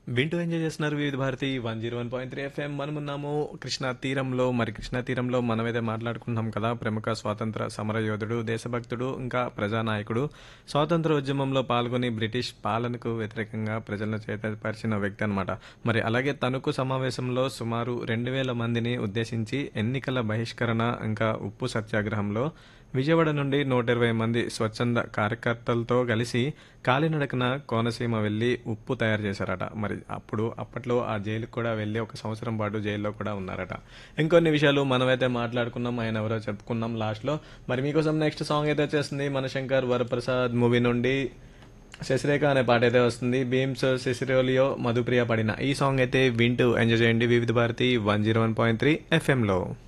వింటూ ఎంజాయ్ చేస్తున్నారు Vividh Bharati one zero one point three FM మనమున్నాము కృష్ణా తీరంలో మరి కృష్ణా తీరంలో మనమైతే మాట్లాడుకుంటున్నాం కదా ప్రముఖ స్వాతంత్ర సమర యోధుడు దేశభక్తుడు ఇంకా ప్రజానాయకుడు స్వాతంత్ర ఉద్యమంలో పాల్గొని బ్రిటిష్ పాలనకు వ్యతిరేకంగా ప్రజలను చేతపరిచిన వ్యక్తి అనమాట మరి అలాగే తణుకు సమావేశంలో సుమారు రెండు వేల మందిని ఉద్దేశించి ఎన్నికల బహిష్కరణ ఇంకా ఉప్పు సత్యాగ్రహంలో విజయవాడ నుండి నూట ఇరవై మంది స్వచ్ఛంద కార్యకర్తలతో కలిసి కాలినడకన కోనసీమ వెళ్ళి ఉప్పు తయారు చేశారట మరి అప్పుడు అప్పట్లో ఆ జైలుకు కూడా వెళ్ళి ఒక సంవత్సరం పాటు జైల్లో కూడా ఉన్నారట ఇంకొన్ని విషయాలు మనమైతే మాట్లాడుకున్నాం ఆయన ఎవరో చెప్పుకున్నాం లాస్ట్లో మరి మీకోసం నెక్స్ట్ సాంగ్ అయితే వచ్చేస్తుంది మనశంకర్ వరప్రసాద్ మూవీ నుండి శశిరేఖ అనే పాట అయితే వస్తుంది బీమ్స్ శశిరోలియో మధుప్రియ పడిన ఈ సాంగ్ అయితే వింటూ ఎంజాయ్ చేయండి Vividh Bharati one zero one point three ఎఫ్ఎంలో